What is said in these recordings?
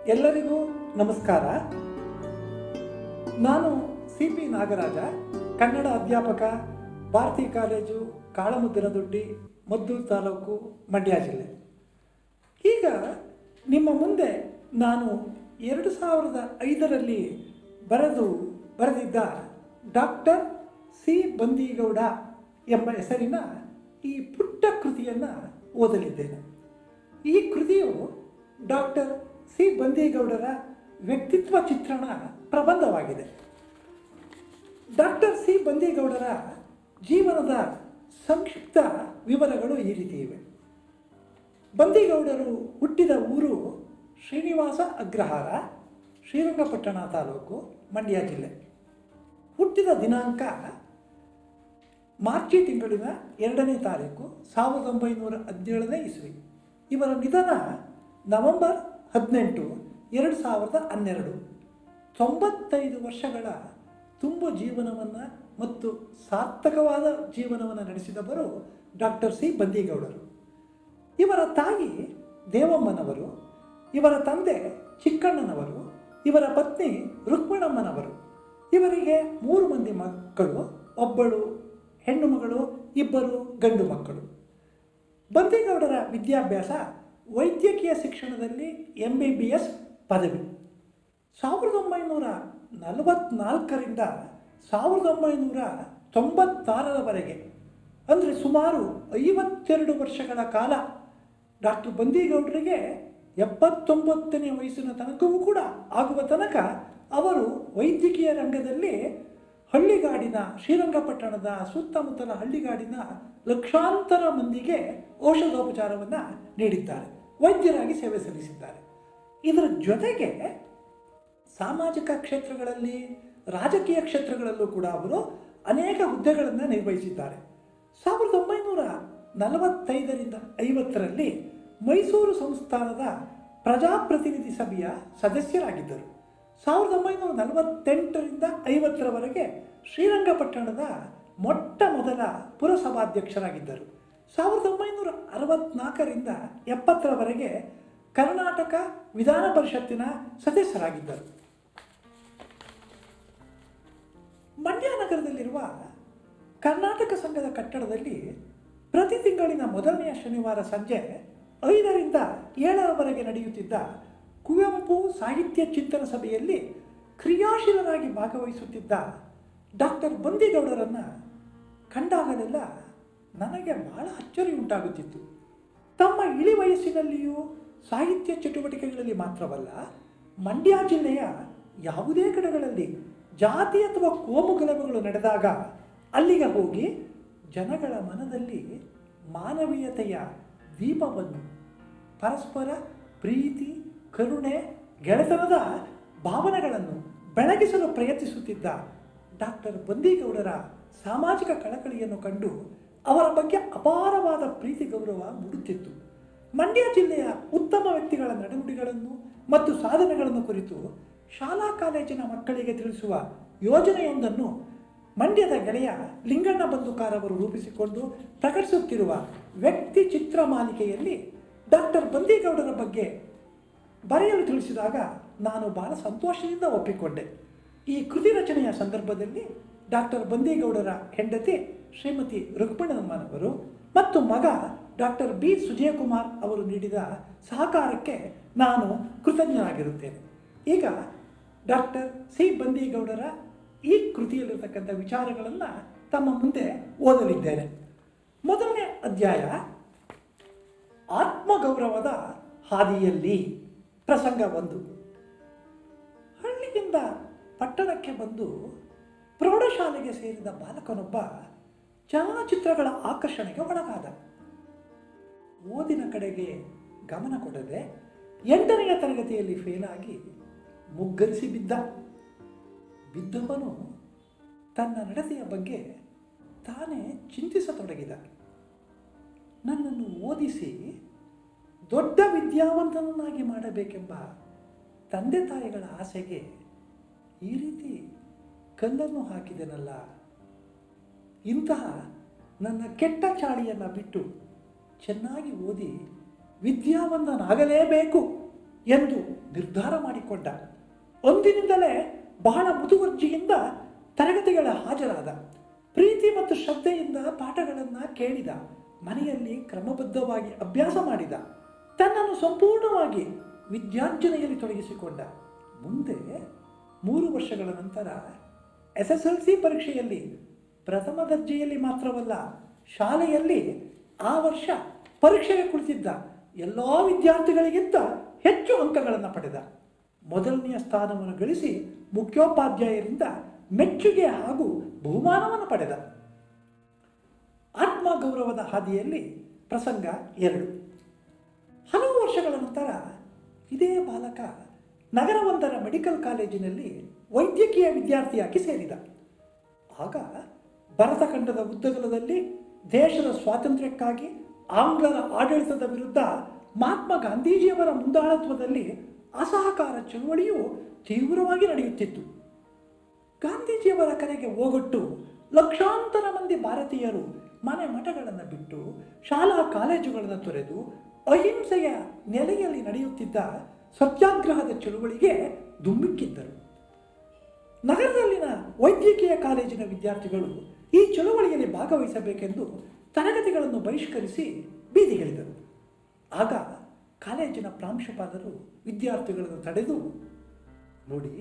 ಎಲ್ಲರಿಗೂ ನಮಸ್ಕಾರ ನಾನು ಸಿ ಪಿ ನಾಗರಾಜ ಕನ್ನಡ ಅಧ್ಯಾಪಕ ಭಾರತಿ ಕಾಲೇಜು ಕಾಳಮುದ್ದಿನದೊಡ್ಡಿ ಮದ್ದೂರು ತಾಲೂಕು ಮಂಡ್ಯ ಜಿಲ್ಲೆ ಈಗ ನಿಮ್ಮ ಮುಂದೆ ನಾನು ಎರಡು ಸಾವಿರದ ಐದರಲ್ಲಿ ಬರೆದು ಬರೆದಿದ್ದ ಡಾಕ್ಟರ್ ಸಿ ಬಂದೀಗೌಡ ಎಂಬ ಹೆಸರಿನ ಈ ಪುಟ್ಟ ಕೃತಿಯನ್ನು ಓದಲಿದ್ದೇನೆ ಈ ಕೃತಿಯು ಡಾಕ್ಟರ್ ಸಿ ಬಂದೇಗೌಡರ ವ್ಯಕ್ತಿತ್ವ ಚಿತ್ರಣ ಪ್ರಬಂಧವಾಗಿದೆ ಡಾಕ್ಟರ್ ಸಿ ಬಂದೇಗೌಡರ ಜೀವನದ ಸಂಕ್ಷಿಪ್ತ ವಿವರಗಳು ಈ ರೀತಿ ಇವೆ ಬಂದೇಗೌಡರು ಹುಟ್ಟಿದ ಊರು ಶ್ರೀನಿವಾಸ ಅಗ್ರಹಾರ ಶ್ರೀರಂಗಪಟ್ಟಣ ತಾಲೂಕು ಮಂಡ್ಯ ಜಿಲ್ಲೆ ಹುಟ್ಟಿದ ದಿನಾಂಕ ಮಾರ್ಚಿ ತಿಂಗಳಿನ ಎರಡನೇ ತಾರೀಕು ಸಾವಿರದ ಒಂಬೈನೂರ ಹದಿನೇಳನೇ ಇಸ್ವಿ ಇವರ ನಿಧನ ನವೆಂಬರ್ ಹದಿನೆಂಟು ಎರಡು ಸಾವಿರದ ಹನ್ನೆರಡು ತೊಂಬತ್ತೈದು ವರ್ಷಗಳ ತುಂಬ ಜೀವನವನ್ನು ಮತ್ತು ಸಾರ್ಥಕವಾದ ಜೀವನವನ್ನು ನಡೆಸಿದವರು ಡಾಕ್ಟರ್ ಸಿ ಬಂದೀಗೌಡರು ಇವರ ತಾಯಿ ದೇವಮ್ಮನವರು ಇವರ ತಂದೆ ಚಿಕ್ಕಣ್ಣನವರು ಇವರ ಪತ್ನಿ ರುಕ್ಮಿಣಮ್ಮನವರು ಇವರಿಗೆ ಮೂರು ಮಂದಿ ಮಕ್ಕಳು ಒಬ್ಬಳು ಹೆಣ್ಣು ಮಗಳು ಇಬ್ಬರು ಗಂಡು ಮಕ್ಕಳು ಬಂದೇಗೌಡರ ವಿದ್ಯಾಭ್ಯಾಸ ವೈದ್ಯಕೀಯ ಶಿಕ್ಷಣದಲ್ಲಿ ಎಂ ಬಿ ಬಿ ಎಸ್ ಪದವಿ ಸಾವಿರದ ಒಂಬೈನೂರ ನಲವತ್ನಾಲ್ಕರಿಂದ ಸಾವಿರದ ಒಂಬೈನೂರ ತೊಂಬತ್ತಾರರವರೆಗೆ ಅಂದರೆ ಸುಮಾರು ಐವತ್ತೆರಡು ವರ್ಷಗಳ ಕಾಲ ಡಾಕ್ಟರ್ ಬಂದೀಗೌಡರಿಗೆ ಎಪ್ಪತ್ತೊಂಬತ್ತನೇ ವಯಸ್ಸಿನ ತನಕವೂ ಕೂಡ ಆಗುವ ತನಕ ಅವರು ವೈದ್ಯಕೀಯ ರಂಗದಲ್ಲಿ ಹಳ್ಳಿಗಾಡಿನ ಶ್ರೀರಂಗಪಟ್ಟಣದ ಸುತ್ತಮುತ್ತಲ ಹಳ್ಳಿಗಾಡಿನ ಲಕ್ಷಾಂತರ ಮಂದಿಗೆ ಔಷಧೋಪಚಾರವನ್ನು ನೀಡಿದ್ದಾರೆ ವೈದ್ಯರಾಗಿ ಸೇವೆ ಸಲ್ಲಿಸಿದ್ದಾರೆ ಇದರ ಜೊತೆಗೆ ಸಾಮಾಜಿಕ ಕ್ಷೇತ್ರಗಳಲ್ಲಿ ರಾಜಕೀಯ ಕ್ಷೇತ್ರಗಳಲ್ಲೂ ಕೂಡ ಅವರು ಅನೇಕ ಹುದ್ದೆಗಳನ್ನು ನಿರ್ವಹಿಸಿದ್ದಾರೆ ಸಾವಿರದ ಒಂಬೈನೂರ ನಲವತ್ತೈದರಿಂದ ಐವತ್ತರಲ್ಲಿ ಮೈಸೂರು ಸಂಸ್ಥಾನದ ಪ್ರಜಾಪ್ರತಿನಿಧಿ ಸಭೆಯ ಸದಸ್ಯರಾಗಿದ್ದರು ಸಾವಿರದ ಒಂಬೈನೂರ ನಲವತ್ತೆಂಟರಿಂದ ಐವತ್ತರವರೆಗೆ ಶ್ರೀರಂಗಪಟ್ಟಣದ ಮೊಟ್ಟ ಮೊದಲ ಪುರಸಭಾಧ್ಯಕ್ಷರಾಗಿದ್ದರು ಸಾವಿರದ ಒಂಬೈನೂರ ಅರವತ್ನಾಲ್ಕರಿಂದ ಎಪ್ಪತ್ತರವರೆಗೆ ಕರ್ನಾಟಕ ವಿಧಾನ ಪರಿಷತ್ತಿನ ಸದಸ್ಯರಾಗಿದ್ದರು ಮಂಡ್ಯ ನಗರದಲ್ಲಿರುವ ಕರ್ನಾಟಕ ಸಂಘದ ಕಟ್ಟಡದಲ್ಲಿ ಪ್ರತಿ ತಿಂಗಳಿನ ಮೊದಲನೆಯ ಶನಿವಾರ ಸಂಜೆ ಐದರಿಂದ ಏಳರವರೆಗೆ ನಡೆಯುತ್ತಿದ್ದ ಕುವೆಂಪು ಸಾಹಿತ್ಯ ಚಿಂತನ ಸಭೆಯಲ್ಲಿ ಕ್ರಿಯಾಶೀಲರಾಗಿ ಭಾಗವಹಿಸುತ್ತಿದ್ದ ಡಾಕ್ಟರ್ ಬಂದಿಗೌಡರನ್ನು ಕಂಡಾಗಲೆಲ್ಲ ನನಗೆ ಬಹಳ ಅಚ್ಚರಿ ಉಂಟಾಗುತ್ತಿತ್ತು ತಮ್ಮ ಇಳಿ ವಯಸ್ಸಿನಲ್ಲಿಯೂ ಸಾಹಿತ್ಯ ಚಟುವಟಿಕೆಗಳಲ್ಲಿ ಮಾತ್ರವಲ್ಲ ಮಂಡ್ಯ ಜಿಲ್ಲೆಯ ಯಾವುದೇ ಕಡೆಗಳಲ್ಲಿ ಜಾತಿ ಅಥವಾ ಕೋಮು ಗಲಭೆಗಳು ನಡೆದಾಗ ಅಲ್ಲಿಗೆ ಹೋಗಿ ಜನಗಳ ಮನದಲ್ಲಿ ಮಾನವೀಯತೆಯ ದೀಪವನ್ನು ಪರಸ್ಪರ ಪ್ರೀತಿ ಕರುಣೆ ಗೆಳೆತನದ ಭಾವನೆಗಳನ್ನು ಬೆಳಗಿಸಲು ಪ್ರಯತ್ನಿಸುತ್ತಿದ್ದ ಡಾಕ್ಟರ್ ಬಂದೀಗೌಡರ ಸಾಮಾಜಿಕ ಕಳಕಳಿಯನ್ನು ಕಂಡು ಅವರ ಬಗ್ಗೆ ಅಪಾರವಾದ ಪ್ರೀತಿ ಗೌರವ ಮೂಡುತ್ತಿತ್ತು ಮಂಡ್ಯ ಜಿಲ್ಲೆಯ ಉತ್ತಮ ವ್ಯಕ್ತಿಗಳ ನಡೆನುಡಿಗಳನ್ನು ಮತ್ತು ಸಾಧನೆಗಳನ್ನು ಕುರಿತು ಶಾಲಾ ಕಾಲೇಜಿನ ಮಕ್ಕಳಿಗೆ ತಿಳಿಸುವ ಯೋಜನೆಯೊಂದನ್ನು ಮಂಡ್ಯದ ಗೆಳೆಯ ಲಿಂಗಣ್ಣ ಬಂದುಕಾರ್ ಅವರು ರೂಪಿಸಿಕೊಂಡು ಪ್ರಕಟಿಸುತ್ತಿರುವ ವ್ಯಕ್ತಿ ಚಿತ್ರ ಮಾಲಿಕೆಯಲ್ಲಿ ಡಾಕ್ಟರ್ ಬಂದೀಗೌಡರ ಬಗ್ಗೆ ಬರೆಯಲು ತಿಳಿಸಿದಾಗ ನಾನು ಬಹಳ ಸಂತೋಷದಿಂದ ಒಪ್ಪಿಕೊಂಡೆ ಈ ಕೃತಿ ರಚನೆಯ ಸಂದರ್ಭದಲ್ಲಿ ಡಾಕ್ಟರ್ ಬಂದೀಗೌಡರ ಹೆಂಡತಿ ಶ್ರೀಮತಿ ರುಕ್ಮಿಣಮ್ಮನವರು ಮತ್ತು ಮಗ ಡಾಕ್ಟರ್ ಬಿ ಸುಜಯಕುಮಾರ್ ಅವರು ನೀಡಿದ ಸಹಕಾರಕ್ಕೆ ನಾನು ಕೃತಜ್ಞನಾಗಿರುತ್ತೇನೆ ಈಗ ಡಾಕ್ಟರ್ ಸಿ ಬಂದೀಗೌಡರ ಈ ಕೃತಿಯಲ್ಲಿರತಕ್ಕಂಥ ವಿಚಾರಗಳನ್ನು ತಮ್ಮ ಮುಂದೆ ಓದಲಿದ್ದೇನೆ ಮೊದಲನೇ ಅಧ್ಯಾಯ ಆತ್ಮಗೌರವದ ಹಾದಿಯಲ್ಲಿ ಪ್ರಸಂಗ ಒಂದು ಹಳ್ಳಿಯಿಂದ ಪಟ್ಟಣಕ್ಕೆ ಬಂದು ಪ್ರೌಢಶಾಲೆಗೆ ಸೇರಿದ ಬಾಲಕನೊಬ್ಬ ಚಲನಚಿತ್ರಗಳ ಆಕರ್ಷಣೆಗೆ ಒಳಗಾದ ಓದಿನ ಕಡೆಗೆ ಗಮನ ಕೊಡದೆ ಎಂಟನೆಯ ತರಗತಿಯಲ್ಲಿ ಫೇಲಾಗಿ ಮುಗ್ಗರಿಸಿ ಬಿದ್ದ ಬಿದ್ದವನು ತನ್ನ ನಡತೆಯ ಬಗ್ಗೆ ತಾನೇ ಚಿಂತಿಸತೊಡಗಿದ ನನ್ನನ್ನು ಓದಿಸಿ ದೊಡ್ಡ ವಿದ್ಯಾವಂತನನ್ನಾಗಿ ಮಾಡಬೇಕೆಂಬ ತಂದೆ ತಾಯಿಗಳ ಆಸೆಗೆ ಈ ರೀತಿ ಕಲ್ಲನ್ನು ಹಾಕಿದೆನಲ್ಲ ಇಂತಹ ನನ್ನ ಕೆಟ್ಟ ಚಾಳಿಯನ್ನು ಬಿಟ್ಟು ಚೆನ್ನಾಗಿ ಓದಿ ವಿದ್ಯಾವಂತನಾಗಲೇಬೇಕು ಎಂದು ನಿರ್ಧಾರ ಮಾಡಿಕೊಂಡ ಒಂದಿನಿಂದಲೇ ಬಹಳ ಮುತುವರ್ಜಿಯಿಂದ ತರಗತಿಗಳ ಹಾಜರಾದ ಪ್ರೀತಿ ಮತ್ತು ಶ್ರದ್ಧೆಯಿಂದ ಪಾಠಗಳನ್ನು ಕೇಳಿದ ಮನೆಯಲ್ಲಿ ಕ್ರಮಬದ್ಧವಾಗಿ ಅಭ್ಯಾಸ ಮಾಡಿದ ತನ್ನನ್ನು ಸಂಪೂರ್ಣವಾಗಿ ವಿದ್ಯಾರ್ಜನೆಯಲ್ಲಿ ತೊಡಗಿಸಿಕೊಂಡ ಮುಂದೆ ಮೂರು ವರ್ಷಗಳ ನಂತರ ಎಸ್ ಎಸ್ ಎಲ್ ಸಿ ಪರೀಕ್ಷೆಯಲ್ಲಿ ಪ್ರಥಮ ದರ್ಜೆಯಲ್ಲಿ ಮಾತ್ರವಲ್ಲ ಶಾಲೆಯಲ್ಲಿ ಆ ವರ್ಷ ಪರೀಕ್ಷೆಗೆ ಕುಳಿತಿದ್ದ ಎಲ್ಲ ವಿದ್ಯಾರ್ಥಿಗಳಿಗಿಂತ ಹೆಚ್ಚು ಅಂಕಗಳನ್ನು ಪಡೆದ ಮೊದಲನೆಯ ಸ್ಥಾನವನ್ನು ಗಳಿಸಿ ಮುಖ್ಯೋಪಾಧ್ಯಾಯರಿಂದ ಮೆಚ್ಚುಗೆ ಹಾಗೂ ಬಹುಮಾನವನ್ನು ಪಡೆದ ಆತ್ಮಗೌರವದ ಹಾದಿಯಲ್ಲಿ ಪ್ರಸಂಗ ಎರಡು ಹಲವು ವರ್ಷಗಳ ನಂತರ ಇದೇ ಬಾಲಕ ನಗರವೊಂದರ ಮೆಡಿಕಲ್ ಕಾಲೇಜಿನಲ್ಲಿ ವೈದ್ಯಕೀಯ ವಿದ್ಯಾರ್ಥಿಯಾಗಿ ಸೇರಿದ ಆಗ ಭರತಖಂಡದ ಉದ್ದಗಲದಲ್ಲಿ ದೇಶದ ಸ್ವಾತಂತ್ರ್ಯಕ್ಕಾಗಿ ಆಂಗ್ಲರ ಆಡಳಿತದ ವಿರುದ್ಧ ಮಹಾತ್ಮ ಗಾಂಧೀಜಿಯವರ ಮುಂದಾಳತ್ವದಲ್ಲಿ ಅಸಹಕಾರ ಚಳುವಳಿಯು ತೀವ್ರವಾಗಿ ನಡೆಯುತ್ತಿತ್ತು ಗಾಂಧೀಜಿಯವರ ಕರೆಗೆ ಓಗೊಟ್ಟು ಲಕ್ಷಾಂತರ ಮಂದಿ ಭಾರತೀಯರು ಮನೆ ಮಠಗಳನ್ನು ಬಿಟ್ಟು ಶಾಲಾ ಕಾಲೇಜುಗಳನ್ನು ತೊರೆದು ಅಹಿಂಸೆಯ ನೆಲೆಯಲ್ಲಿ ನಡೆಯುತ್ತಿದ್ದ ಸತ್ಯಾಗ್ರಹದ ಚಳುವಳಿಗೆ ಧುಮ್ಮಿಕ್ಕಿದ್ದರು ನಗರದಲ್ಲಿನ ವೈದ್ಯಕೀಯ ಕಾಲೇಜಿನ ವಿದ್ಯಾರ್ಥಿಗಳು ಈ ಚಳುವಳಿಯಲ್ಲಿ ಭಾಗವಹಿಸಬೇಕೆಂದು ತರಗತಿಗಳನ್ನು ಬಹಿಷ್ಕರಿಸಿ ಬೀದಿಗಿಳಿದರು ಆಗ ಕಾಲೇಜಿನ ಪ್ರಾಂಶುಪಾಲರು ವಿದ್ಯಾರ್ಥಿಗಳನ್ನು ತಡೆದು ನೋಡಿ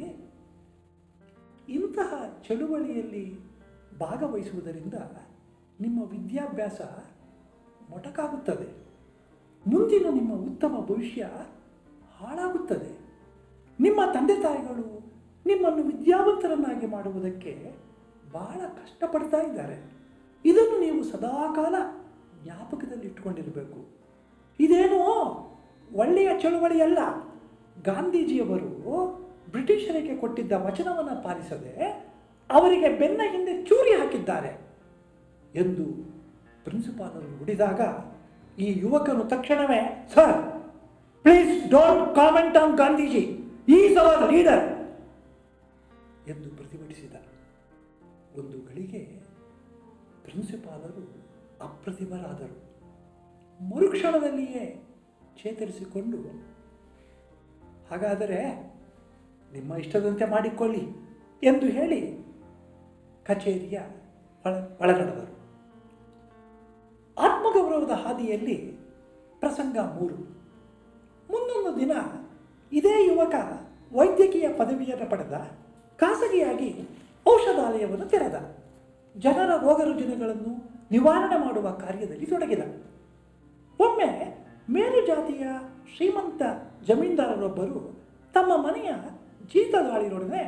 ಇಂತಹ ಚಳುವಳಿಯಲ್ಲಿ ಭಾಗವಹಿಸುವುದರಿಂದ ನಿಮ್ಮ ವಿದ್ಯಾಭ್ಯಾಸ ಮೊಟಕಾಗುತ್ತದೆ ಮುಂದಿನ ನಿಮ್ಮ ಉತ್ತಮ ಭವಿಷ್ಯ ಹಾಳಾಗುತ್ತದೆ ನಿಮ್ಮ ತಂದೆ ತಾಯಿಗಳು ನಿಮ್ಮನ್ನು ವಿದ್ಯಾವಂತರನ್ನಾಗಿ ಮಾಡುವುದಕ್ಕೆ ಬಹಳ ಕಷ್ಟಪಡ್ತಾ ಇದ್ದಾರೆ ಇದನ್ನು ನೀವು ಸದಾಕಾಲ ಜ್ಞಾಪಕದಲ್ಲಿ ಇಟ್ಕೊಂಡಿರಬೇಕು ಇದೇನೋ ಒಳ್ಳೆಯ ಚಳುವಳಿಯಲ್ಲ ಗಾಂಧೀಜಿಯವರು ಬ್ರಿಟಿಷರಿಗೆ ಕೊಟ್ಟಿದ್ದ ವಚನವನ್ನು ಪಾಲಿಸದೆ ಅವರಿಗೆ ಬೆನ್ನ ಹಿಂದೆ ಚೂರಿ ಹಾಕಿದ್ದಾರೆ ಎಂದು ಪ್ರಿನ್ಸಿಪಾಲರು ನುಡಿದಾಗ ಈ ಯುವಕನು ತಕ್ಷಣವೇ sir please don't comment on Gandhiji is our leader ಎಂದು ಪ್ರತಿಭಟಿಸಿದ ಒಂದು ಗಳಿಗೆ ಪ್ರಿನ್ಸಿಪಾಲರು ಅಪ್ರತಿಭರಾದರು ಮರುಕ್ಷಣದಲ್ಲಿಯೇ ಚೇತರಿಸಿಕೊಂಡು ಹಾಗಾದರೆ ನಿಮ್ಮ ಇಷ್ಟದಂತೆ ಮಾಡಿಕೊಳ್ಳಿ ಎಂದು ಹೇಳಿ ಕಚೇರಿಯ ಒಳ ಒಳಗಡೆದರು ಆತ್ಮಗೌರವದ ಹಾದಿಯಲ್ಲಿ ಪ್ರಸಂಗ ಮೂರು ಮುಂದೊಂದು ದಿನ ಇದೇ ಯುವಕ ವೈದ್ಯಕೀಯ ಪದವಿಯನ್ನು ಪಡೆದ ಖಾಸಗಿಯಾಗಿ ಔಷಧಾಲಯವನ್ನು ತೆರೆದ ಜನರ ರೋಗ ರುಜಿನಗಳನ್ನು ನಿವಾರಣೆ ಮಾಡುವ ಕಾರ್ಯದಲ್ಲಿ ತೊಡಗಿದ ಒಮ್ಮೆ ಮೇಲು ಜಾತಿಯ ಶ್ರೀಮಂತ ಜಮೀನ್ದಾರರೊಬ್ಬರು ತಮ್ಮ ಮನೆಯ ಜೀತಗಾಳಿನೊಡನೆ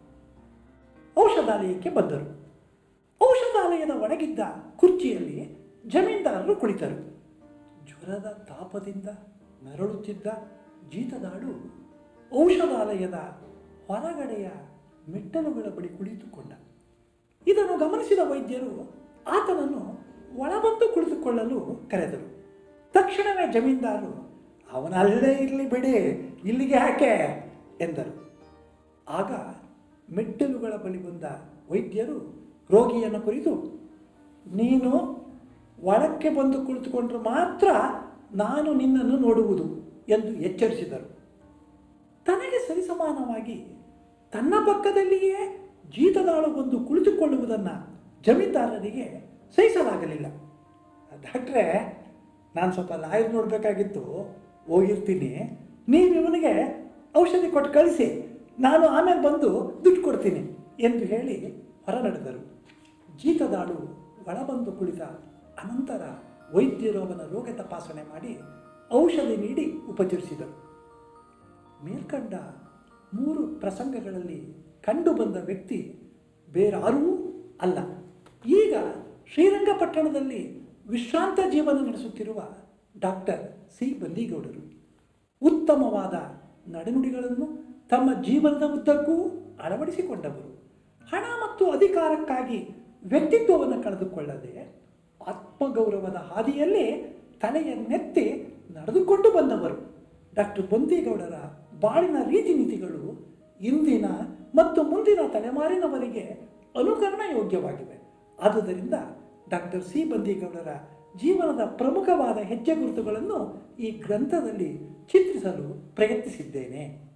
ಔಷಧಾಲಯಕ್ಕೆ ಬಂದರು ಔಷಧಾಲಯದ ಒಳಗಿದ್ದ ಕುರ್ಚಿಯಲ್ಲಿ ಜಮೀನ್ದಾರರು ಕುಳಿತರು ಜ್ವರದ ತಾಪದಿಂದ ನರಳುತ್ತಿದ್ದ ಜೀತದಾಳು ಔಷಧಾಲಯದ ಹೊರಗಡೆಯ ಮೆಟ್ಟಲುಗಳ ಬಳಿ ಕುಳಿತುಕೊಂಡ ಇದನ್ನು ಗಮನಿಸಿದ ವೈದ್ಯರು ಆತನನ್ನು ಒಳಬಂದು ಕುಳಿತುಕೊಳ್ಳಲು ಕರೆದರು ತಕ್ಷಣವೇ ಜಮೀನ್ದಾರು ಅವನ ಅಲ್ಲೇ ಇರಲಿ ಬಿಡಿ ಇಲ್ಲಿಗೆ ಯಾಕೆ ಎಂದರು ಆಗ ಮೆಟ್ಟಲುಗಳ ಬಳಿ ಬಂದ ವೈದ್ಯರು ರೋಗಿಯನ್ನು ಕುರಿತು ನೀನು ಒಳಕ್ಕೆ ಬಂದು ಕುಳಿತುಕೊಂಡ್ರೆ ಮಾತ್ರ ನಾನು ನಿನ್ನನ್ನು ನೋಡುವುದು ಎಂದು ಎಚ್ಚರಿಸಿದರು ತನಗೆ ಸರಿಸಮಾನವಾಗಿ ತನ್ನ ಪಕ್ಕದಲ್ಲಿಯೇ ಜೀತದಾಳು ಬಂದು ಕುಳಿತುಕೊಳ್ಳುವುದನ್ನು ಜಮೀನ್ದಾರರಿಗೆ ಸಹಿಸಲಾಗಲಿಲ್ಲ ಡಾಕ್ಟ್ರೇ ನಾನು ಸ್ವಲ್ಪ ಲಾಯರ್ ನೋಡಬೇಕಾಗಿತ್ತು ಹೋಗಿರ್ತೀನಿ ನೀವು ಇವನಿಗೆ ಔಷಧಿ ಕೊಟ್ಟು ಕಳಿಸಿ ನಾನು ಆಮೇಲೆ ಬಂದು ದುಡ್ಡು ಕೊಡ್ತೀನಿ ಎಂದು ಹೇಳಿ ಹೊರ ನಡೆದರು ಜೀತದಾಳು ಒಳಬಂದು ಕುಳಿತ ಅನಂತರ ವೈದ್ಯರು ಅವನ ರೋಗ ತಪಾಸಣೆ ಮಾಡಿ ಔಷಧಿ ನೀಡಿ ಉಪಚರಿಸಿದರು ಮೇಲ್ಕಂಡ ಮೂರು ಪ್ರಸಂಗಗಳಲ್ಲಿ ಕಂಡುಬಂದ ವ್ಯಕ್ತಿ ಬೇರಾರೂ ಅಲ್ಲ ಈಗ ಶ್ರೀರಂಗಪಟ್ಟಣದಲ್ಲಿ ವಿಶ್ರಾಂತ ಜೀವನ ನಡೆಸುತ್ತಿರುವ ಡಾಕ್ಟರ್ ಸಿ ಬಂದೀಗೌಡರು ಉತ್ತಮವಾದ ನಡೆನುಡಿಗಳನ್ನು ತಮ್ಮ ಜೀವನದ ಉದ್ದಕ್ಕೂ ಅಳವಡಿಸಿಕೊಂಡವರು ಹಣ ಮತ್ತು ಅಧಿಕಾರಕ್ಕಾಗಿ ವ್ಯಕ್ತಿತ್ವವನ್ನು ಕಳೆದುಕೊಳ್ಳದೆ ಆತ್ಮಗೌರವದ ಹಾದಿಯಲ್ಲಿ ತಲೆಯನ್ನೆತ್ತಿ ನಡೆದುಕೊಂಡು ಬಂದವರು ಡಾಕ್ಟರ್ ಬಂದೀಗೌಡರ ಬಾಳಿನ ರೀತಿ ನೀತಿಗಳು ಇಂದಿನ ಮತ್ತು ಮುಂದಿನ ತಲೆಮಾರಿನವರಿಗೆ ಅನುಕರಣ ಯೋಗ್ಯವಾಗಿವೆ ಆದುದರಿಂದ ಡಾಕ್ಟರ್ ಸಿ ಬಂದೀಗೌಡರ ಜೀವನದ ಪ್ರಮುಖವಾದ ಹೆಜ್ಜೆ ಗುರುತುಗಳನ್ನು ಈ ಗ್ರಂಥದಲ್ಲಿ ಚಿತ್ರಿಸಲು ಪ್ರಯತ್ನಿಸಿದ್ದೇನೆ